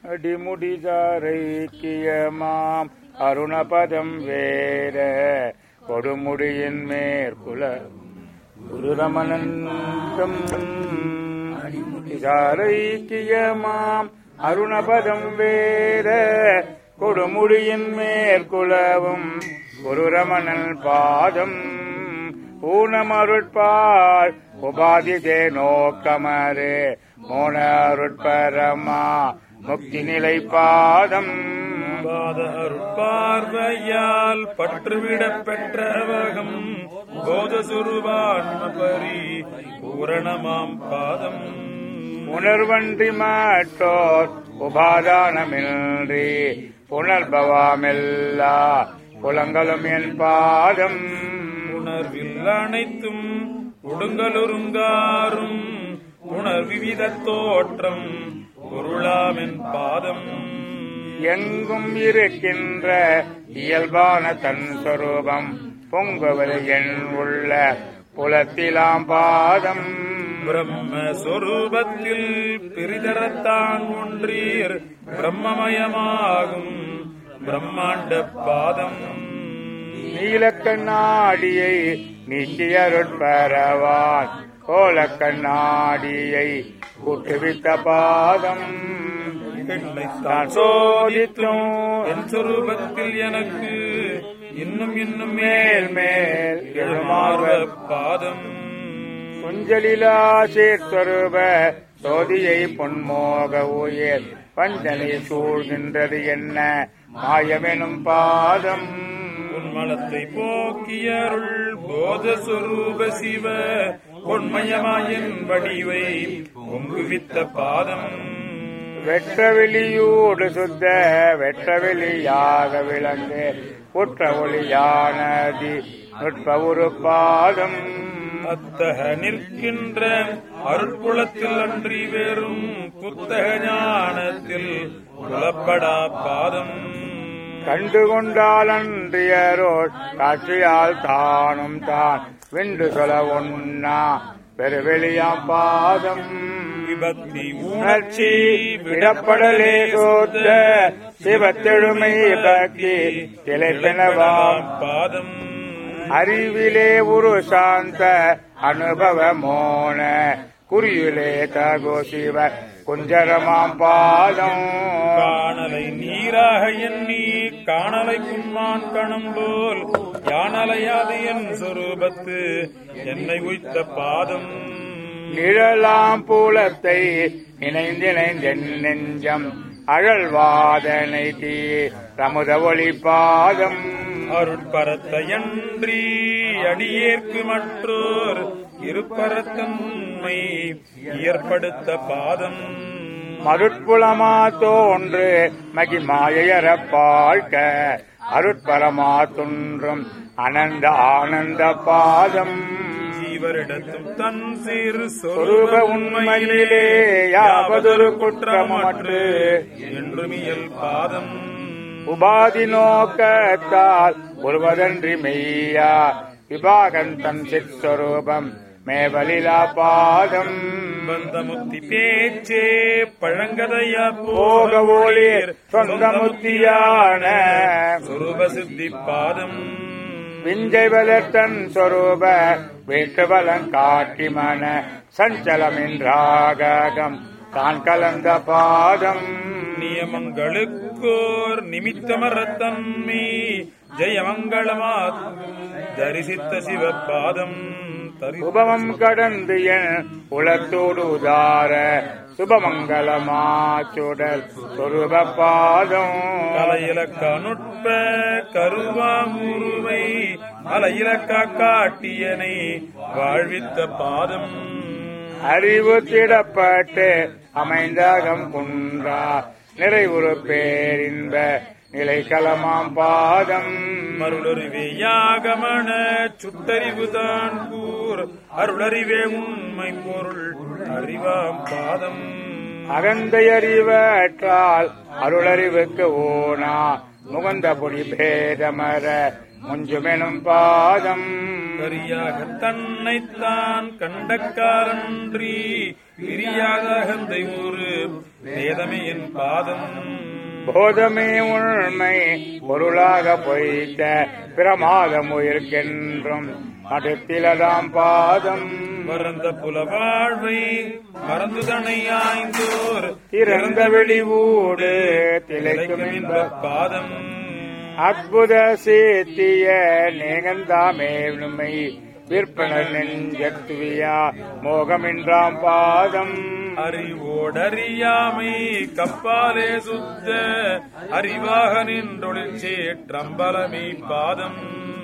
அடிமுடிதாரைக்கியமாம் அருணபதம் வேற கொடுமுடியின் மேற்குல குருரமணந்தம் அடிமுடிதாரைக்கியமாம் அருணபதம் வேற கொடுமுடியின் மேற்குலவும் குருரமணன் பாதம் ஊனமருட்பால் உபாதிதே நோக்கமரே மோனருட்பரமா முக்தி நிலை பாதம் பாத அருட்பார்வையால் பற்றுவிடப் பெற்றவகம் போதசுருவான்மபரி பூரணமாம் பாதம் உணர்வன்றி மாட்டோர் உபாதானமின்றி புனர்பவாமெல்லா புலங்களும் என் பாதம் உணர்வில் அனைத்தும் உடுங்கலுருங்காரும் உணர்விவித தோற்றம் பொருளாமென் பாதம் எங்கும் இருக்கின்ற இயல்பான தன் சொரூபம் பொங்குவது என் உள்ள புலத்திலாம் பாதம் பிரம்மஸ்வரூபத்தில் பிரிதரத்தான் ஒன்றீர் பிரம்மமயமாகும் பிரம்மாண்ட பாதம் நீலக்கண்ணாடியை நீக்கியருட்பரவான் கோலக்கண்ணாடியை கூட்டுவித்த பாதம் என்னைத்தான் சோதித்தும் என் சொரூபத்தில் எனக்கு இன்னும் இன்னும் மேல் மேல் எழுமாறுவ பாதம் குஞ்சலிலா சீர்ஸ்வரூப சோதியை பொன்மோக உயிர் பஞ்சனை சூழ்கின்றது என்ன மாயமெனும் பாதம் உன்மலத்தை போக்கியருள் போத சொரூப சிவ பொன்மயமாயின் வடிவை பொங்குவித்த பாதம் வெற்றவெளியூடு சுத்த வெற்றவெளியாக விளங்கு குற்ற ஒளியானதி நுட்ப ஒரு பாதம் அத்தக நிற்கின்ற அருட்குளத்தில் அன்றி வேறும் புத்தக ஞானத்தில் புலப்படா பாதம் கண்டுகொண்டால் அன்றியரோர் காட்சியால் தானும் தான் வென்று சொல்ல ஒன்னா பெருவெளியாம் பாதம் விபக்தி உணர்ச்சி விடப்படலே சோத்த சிவத்தெழுமை பக்தி திளைப்பெனவாம் பாதம் அறிவிலே ஒரு சாந்த அனுபவ மோன குறியிலே தகோ சிவ குஞ்சரமாம் பாதம் காணலை நீராக எண்ணி காணலை கும்மான் கணம் போல் யானலையாது என் சொரூபத்து என்னை உய்த்த பாதம் நிழலாம் பூலத்தை இணைந்திணைந்தென் நெஞ்சம் அழல்வாதனை தீ ரமுத ஒளி பாதம் அருட்பரத்தையன்றி அடியேற்கு மற்றோர் இருப்பரத்தன்மை ஏற்படுத்த பாதம் மருட்புலமா தோன்று மகிமாயர வாழ்க்க அருட்பரமா துன்றும் அனந்த ஆனந்த பாதம் ஜீவரிடத்தும் தன் சீர் சொரூப உண்மையிலே யாவதொரு குற்றமற்று என்றுமியல் பாதம் உபாதி நோக்கத்தால் ஒருவதன்றி மெய்யா விபாகந்தன் சிற்ஸ்வரூபம் மேவலிலா பாதம் பந்தமுத்தி பேச்சே பழங்கதைய போக ஒளிர் சொந்த முத்தியான சுரூப சித்தி பாதம் விஞ்சை வளர்த்தன் சொரூப வேட்டுவலன் காட்டி மன சஞ்சலமின்றாகம் தான் கலந்த பாதம் நியமங்களுக்கோர் நிமித்தமரத்தன்மை ஜெயமங்களமா தரிசித்த சிவபாதம் தரி- உபமம் கடந்து என் உலத்தோடு உதார சுபமங்கலமாச்சுடல் சொரூப பாதம் கலையிலக்க நுட்ப கருவாமுருவை அலையிலக்கா காட்டியனை வாழ்வித்த பாதம் அறிவு திடப்பட்டு அமைந்தகம் குன்றா நிறைவுறு பேரின்ப நிலைக்களமாம் பாதம் மருளறிவே யாகமன சுட்டறிவுதான் கூர் அருளறிவே உண்மை பொருள் அறிவாம் பாதம் அகந்தை அறிவற்றால் அருளறிவுக்கு ஓனா முகந்த பொடி பேதமர முஞ்சுமெனும் பாதம் கரியாக தன்னைத்தான் கண்டக்காரன்றி பிரியாத அகந்தை ஒரு வேதமே என் பாதம் போதமே உண்மை பொருளாக பொய்த்த பிரமாதம் உயிர்க்கென்றும் அடுத்திலதாம் பாதம் மறந்த புல வாழ்வை மறந்துதனை ஆய்ந்தோர் திறந்த வெளிவூடு திளைக்கும் இன்ப இன்ப பாதம் அற்புத சேத்திய நேகந்தாமே உண்மை விற்பனர் நெஞ்சத்துவியா மோகமின்றாம் பாதம் அறிவோடறியாமை கப்பாலே சுத்த அறிவாக நின்றொழில் சேற்றம்பலமே பாதம்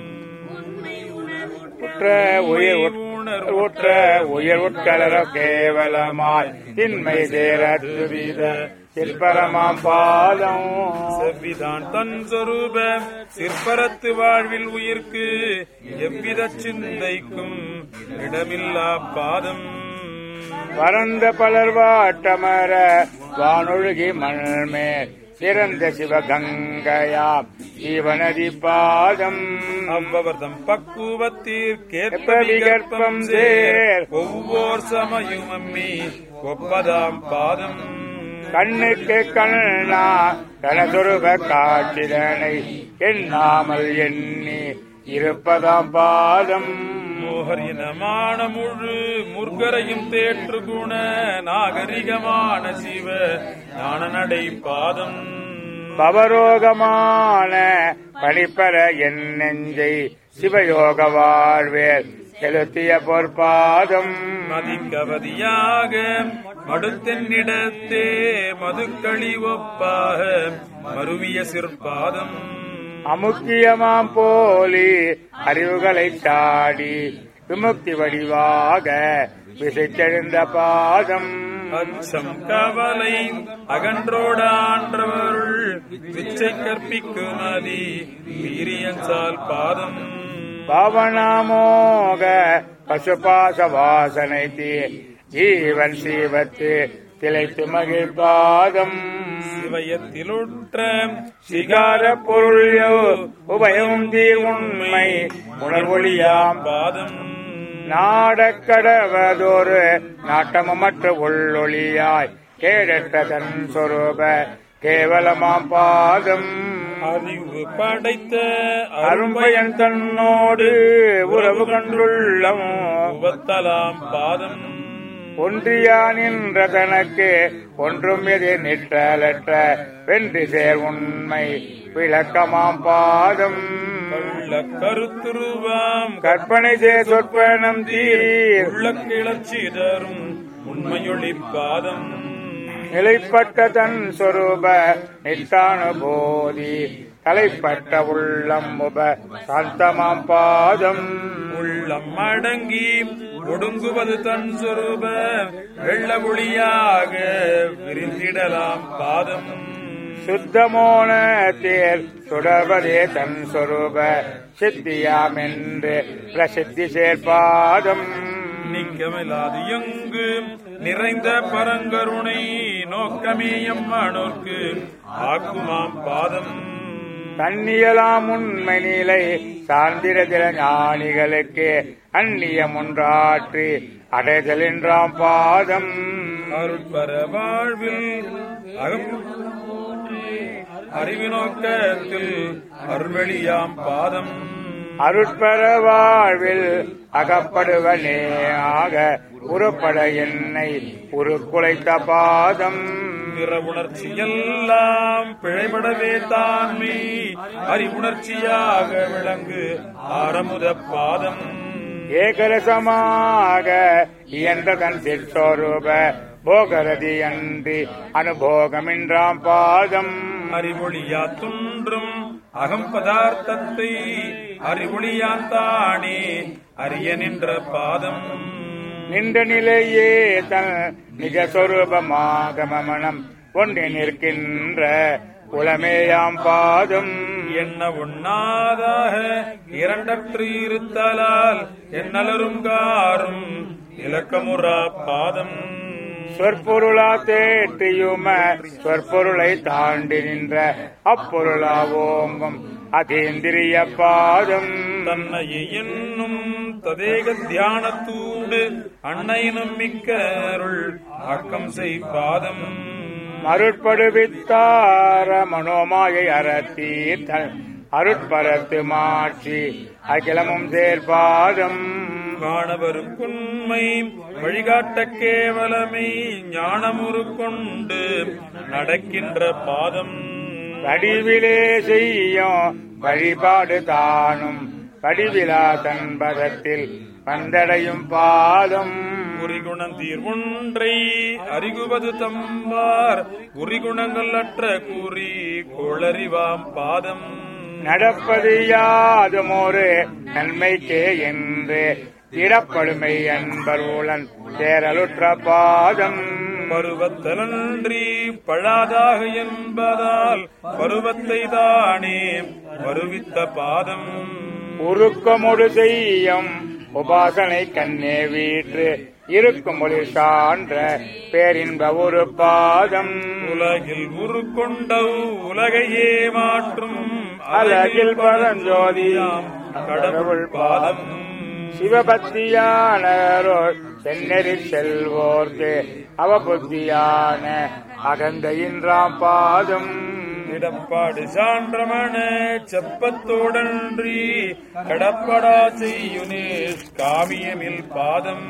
உற்ற உயிர் உட்- உற்ற உயிர் உட்கலர கேவலமாய் திண்மை சேர துவித சிற்பரமாம் பாதம் செவ்விதான் தன் சொரூப சிற்பரத்து வாழ்வில் உயிர்க்கு எவ்வித சிந்தைக்கும் இடமில்லா பாதம் பரந்த பலர் வாட்டமர வானொழுகி மண்மேல் சிறந்த சிவகங்கையாம் ஜீவநதி பாதம் அவ்வவர்தம் பக்குவத்திற்கேற்ப எப்ப விகற்பம் சேர் ஒவ்வொரு சமயம் அம்மி ஒப்பதாம் பாதம் கண்ணுக்கு கண்ணா கனசுருப காட்சிதனை எண்ணாமல் எண்ணி இருப்பதாம் பாதம் மோகர் இனமான முழு முர்கரையும் தேற்று குண நாகரிகமான சிவ ஞான நடை பாதம் பவரோகமான பணிப்பெற என் நெஞ்சை சிவயோக வாழ்வேல் செலுத்திய பொற்பாதம் மதிக்கவதியாக மடுத்தென்னிடத்தே மதுக்களி ஒப்பாக மருவிய சிற்பாதம் அமுக்கியமாம் போலி அறிவுகளை சாடி விமுக்தி வடிவாக விசைத்தெழுந்த பாதம் அச்சம் கவலை அகன்றோடான்றவருள் பிச்சை கற்பிக்கும் அதி வீரியஞ்சால் பாதம் பாவனாமோக பசுபாச வாசனை தீ ஜீவன் சீவத்து திளைத்து மகிழ் பாதம் சிவயத்திலுற்ற சிகார பொருள்யோ உபயம் தீர் உண்மை உணர்வொழியாம் பாதம் நாடக்கடவதொரு நாட்டமற்ற உள்ளொளியாய் கேடற்ற தன் சொரூப கேவலமாம் பாதம் அறிவு படைத்த அரும்பயன் தன்னோடு உறவு கண்டுள்ளம் உபத்தலாம் பாதம் ஒன்றியா நின்ற தனக்கு ஒன்றும் எது நிற்றலற்ற வென்று சேர் உண்மை விளக்கமாம் பாதம் உள்ள கருத்துருவாம் கற்பனை சே சொற்பனம் தீர் உள்ள கிளர்ச்சி தரும் உண்மையொளி பாதம் நிலைப்பட்ட தன் சொரூப நிட்டானுபோதி தலைப்பட்ட உள்ளம் உப சாந்தமாம் பாதம் உள்ளம் அடங்கி ஒடுங்குவது தன் சொரூப வெள்ள ஒளியாக விரிந்திடலாம் பாதம் சுத்தமோன தேர் சுடர்வதே தன் சொரூப சித்தியாம் என்று பிரசித்தி சேர்பாதம் நீக்கமில்லாது எங்கு நிறைந்த பரங்கருணை நோக்கமே எம்மானோர்க்கு ஆக்குமாம் பாதம் தன்னியலாம் உண்மை நிலை சார்ந்திரதில ஞானிகளுக்கு அந்நியம் ஒன்றாற்றி அடைதல் என்றாம் பாதம் அருட்பர வாழ்வில் அகம் அறிவு நோக்கத்தில் அருள்வெளியாம் பாதம் அருட்பர வாழ்வில் அகப்படுவனே ஆக உருப்பட என்னை உருக்குலைத்த பாதம் பிற உணர்ச்சி எல்லாம் பிழைபடவே தான்மை அறிவுணர்ச்சியாக விளங்கு ஆரமுத பாதம் ஏகரசமாக இயன்ற தன் சிற்றோரூப போகரதி அன்றி அனுபோகமின்றாம் பாதம் அறிவொளியா துன்றும் அகம் பதார்த்தத்தை அறிவொளியான் தானே அறிய நின்ற பாதம் நின்ற நிலையே தன் நிஜ சொரூபமாக மமனம் ஒன்றி நிற்கின்ற உளமேயாம் பாதம் என்ன உண்ணாதாக இரண்டற்று இருத்தலால் என்னலரும் காரும் இலக்கமுறா பாதம் சொற்பொருளா தேற்றியும சொற்பொருளை தாண்டி நின்ற அப்பொருளா ஓங்கும் அதேந்திரிய பாதம் தன்னையே என்னும் ததேக தியானத்தூடு அன்னையினும் மிக்க அருள் ஆக்கம் செய் பாதம் மருட்படுவித்தார மனோமாயை அறத்தீர்த்தல் அருட்பரத்து மாற்றி அகிலமும் சேர்பாதம் காணவருக்குண்மை வழிகாட்ட கேவலமை ஞானமுறு கொண்டு நடக்கின்ற பாதம் வடிவிலே செய்யும் வழிபாடு தானும் வடிவிலா தன்பதத்தில் வந்தடையும் பாதம் குறிகுணம் தீர்வொன்றை அறிகுவது தம்பார் குறிகுணங்கள் அற்ற கூறி கோளறிவாம் பாதம் நடப்பது யாதும் ஒரு நன்மைக்கே என்று இடப்படுமை அன்பர் ஊழன் தேரலுற்ற பாதம் பருவத்தலன்றி பழாதாக என்பதால் பருவத்தை தானே வருவித்த பாதம் உருக்கமொடு செய்யும் உபாசனை கண்ணே வீற்று இருக்கும் ஒளி சான்ற பேரின்ப ஒரு பாதம் உலகில் உருக்கொண்டவ் உலகையே மாற்றும் அழகில் பரஞ்சோதியாம் கடவுள் பாதம் சிவபக்தியானரோர் சென்னறி செல்வோர்க்கு அவபுத்தியான அகந்தையின்றாம் பாதம் இடப்பாடு சான்றமன செப்பத்தோடன்றி கடப்படா செய்யுனே காமியமில் பாதம்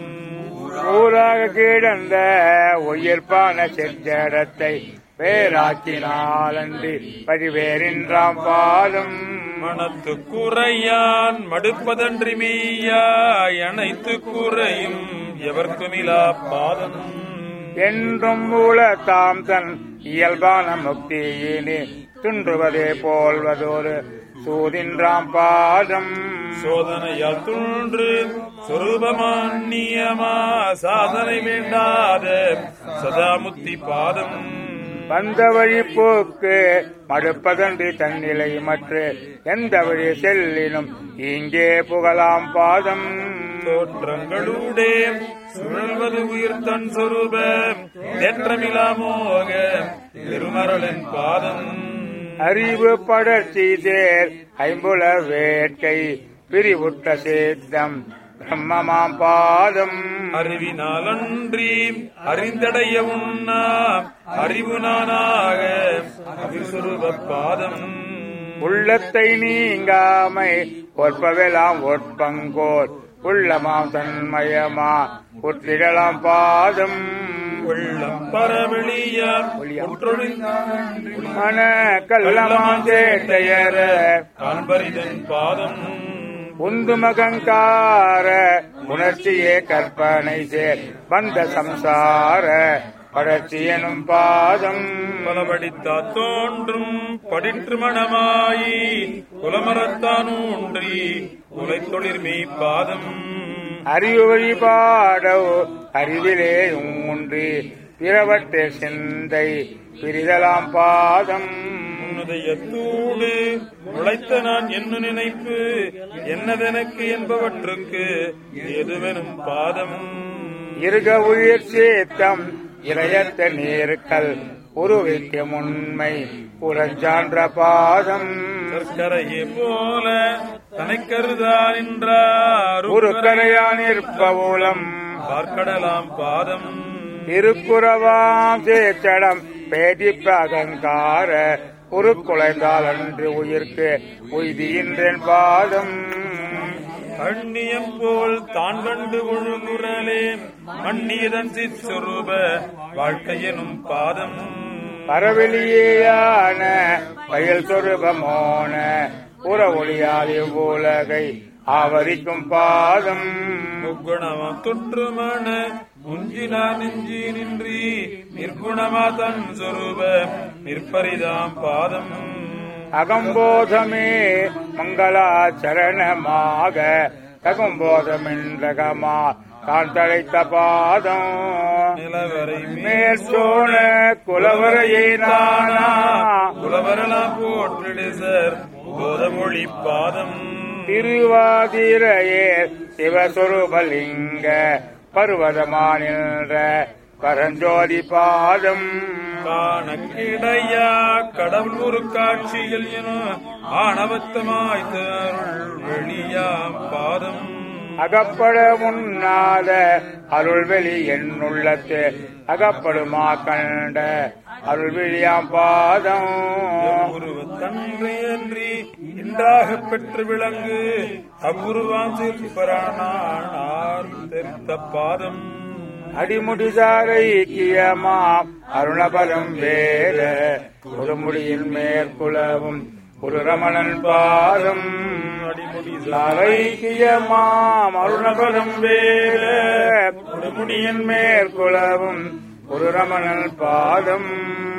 ஊராக கிடந்த உயிர்ப்பான செஞ்சடத்தை வேறாக்கினாலன்றி பதிவேறின்றாம் பாதம் மனத்து குறையான் மடுப்பதன்றி மெய்யா அனைத்து குறையும் எவர்க்குமிலா பாதம் என்றும் உள தாம் தன் இயல்பான முக்தியினே துன்றுவதே போல்வதொரு சூதின்றாம் பாதம் சோதனையால் துன்று சொரூபமான்யமா சாதனை வேண்டாத சதாமுத்தி பாதம் வந்த வழி போக்கு மடுப்பதன்றி தன்னிலை மற்ற எந்த வழி செல்லினும் இங்கே புகழாம் பாதம் தோற்றங்களூடே சுழல்வது உயிர் தன் சொரூப தேற்றமிலாமோக திருமரலின் பாதம் அறிவு படர்ச்சி தேர் ஐம்புல வேட்கை பிரிவுற்ற சேத்தம் பிரம்மமாம் பாதம் அறிவினாலன்றி அறிந்தடைய உண்ணா அறிவு நானாக அபிசுரூப பாதம் உள்ளத்தை நீங்காமை ஒற்பவெல்லாம் ஒற்பங்கோர் உள்ளமாம் தன்மயமா உற்றிடலாம் பாதம் உள்ளம் பரவெளியா மன கல்லமாம் சேட்டையர காண்பரிதன் பாதம் உந்துமகங்கார உணர்ச்சியே கற்பனை சேர் வந்த சம்சார படர்ச்சி எனும் பாதம் பலபடித்தா தோன்றும் படிற்று மணமாயி குலமரத்தான் ஊன்றி உலை தொழிற்மை பாதம் அறிவு வழிபாடோ அறிவிலே ஊன்றி பிறவற்ற சிந்தை பிரிதலாம் பாதம் உன்னுதயத்தூடு உழைத்த நான் என்ன நினைப்பு என்னதெனக்கு என்பவற்றுக்கு எதுவெனும் பாதம் இருக உயிர் சேத்தம் இளையத்த நேருக்கல் உருவிக்க முன்மை புறஞ்சான்ற பாதம் கற்கரையே போல தனை கருதா நின்றார் உருக்கரையா நிற்பவுலம் பார்க்கடலாம் பாதம் திருக்குறவாம் சேச்சடம் பேதிப்ப அகங்கார உருக்குலைந்தால் அன்று உயிர்க்கு உய்தியின்றேன் பாதம் அந்நியம் போல் தான் கண்டு ஒழுங்குரலே மன்னியதன் சிற்சொரூப வாழ்க்கையெனும் பாதம் பரவெளியேயான வயல் சொருபமோன புற ஒளியால் இவ்வுலகை ஆவரிக்கும் பாதம் முக்குணமாம் தொற்றுமண முஞ்சினா நெஞ்சி நின்றி நிர்குணமா தன் சொரூப நிற்பரிதாம் பாதம் அகம்போதமே மங்களாச்சரணமாக தகும்போதமென்றகமா தான் தழைத்த பாதம் நிலவரை மேற்சோழ குலவரையே நானா குலவரலாம் போற்றிடு சார் போதமொழி பாதம் திருவாதிரையே சிவஸ்வரூபலிங்க பர்வதமானின்ற பரஞ்சோதி பாதம் காணக்கிடையா கடவுள் ஒரு காட்சிகள் எனும் ஆணவத்தமாய் தருள் வெளியாம் பாதம் அகப்பட முன்னாத அருள்வெளி என்னுள்ளத்து அகப்படுமா கண்ட அருள்வெளியாம் பாதம் உருவத்தன்றியன்றி இன்றாக பெற்று விளங்கு அவ்வுருவாம் சிற்பரானார் தெரித்த பாதம் அடிமுடிசாரை கியமாம் அருணபலம் வேற ஒருமுடியின் மேற்குலவும் ஒரு ரமணன் பாதம் அரைக்கியமாம் அருணபலம் வேற ஒருமுடியின் மேற்குலவும் ஒரு ரமணன் பாதம்